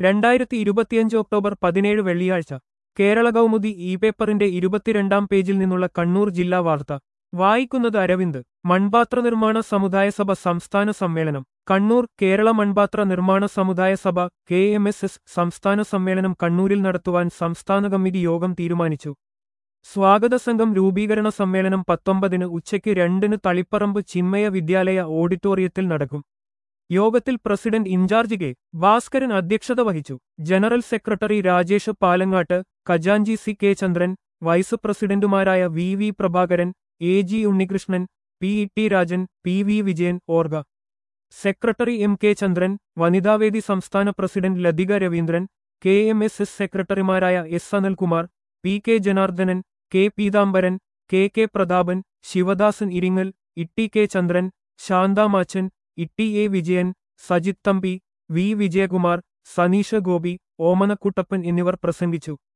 രണ്ടായിരത്തി ഇരുപത്തിയഞ്ച് ഒക്ടോബർ പതിനേഴ് വെള്ളിയാഴ്ച കേരള കൗമുദി ഇ പേപ്പറിന്റെ ഇരുപത്തിരണ്ടാം പേജിൽ നിന്നുള്ള കണ്ണൂർ ജില്ലാ വാർത്ത വായിക്കുന്നത് അരവിന്ദ് മൺപാത്ര നിർമ്മാണ സമുദായ സഭ സംസ്ഥാന സമ്മേളനം കണ്ണൂർ കേരള മൺപാത്ര നിർമ്മാണ സമുദായ സഭ കെ എം എസ് എസ് സംസ്ഥാന സമ്മേളനം കണ്ണൂരിൽ നടത്തുവാൻ സംസ്ഥാന കമ്മിറ്റി യോഗം തീരുമാനിച്ചു സ്വാഗത സംഘം രൂപീകരണ സമ്മേളനം പത്തൊമ്പതിന് ഉച്ചയ്ക്ക് രണ്ടിന് തളിപ്പറമ്പ് ചിന്മയ വിദ്യാലയ ഓഡിറ്റോറിയത്തിൽ നടക്കും യോഗത്തിൽ പ്രസിഡന്റ് ഇൻചാർജ് കെ ഭാസ്കരൻ അധ്യക്ഷത വഹിച്ചു ജനറൽ സെക്രട്ടറി രാജേഷ് പാലങ്ങാട്ട് ഖജാഞ്ചി സി കെ ചന്ദ്രൻ വൈസ് പ്രസിഡന്റുമാരായ V V Prabhakaran A G Unnikrishnan P E T Rajan P V Vijayan org secretary M K Chandran വനിതാവേദി സംസ്ഥാന president Lathika Raveendran K M S S സെക്രട്ടറിമാരായ S Anilkumar P K Janardhanan K Peethambaran K K Prathapan Sivadasan Iringal Itty K Chandran Shanthamachan Itty A Vijayan Sajith Thampi V Vijayakumar Saneesha Gopi Omanakuttappan എന്നിവർ പ്രസംഗിച്ചു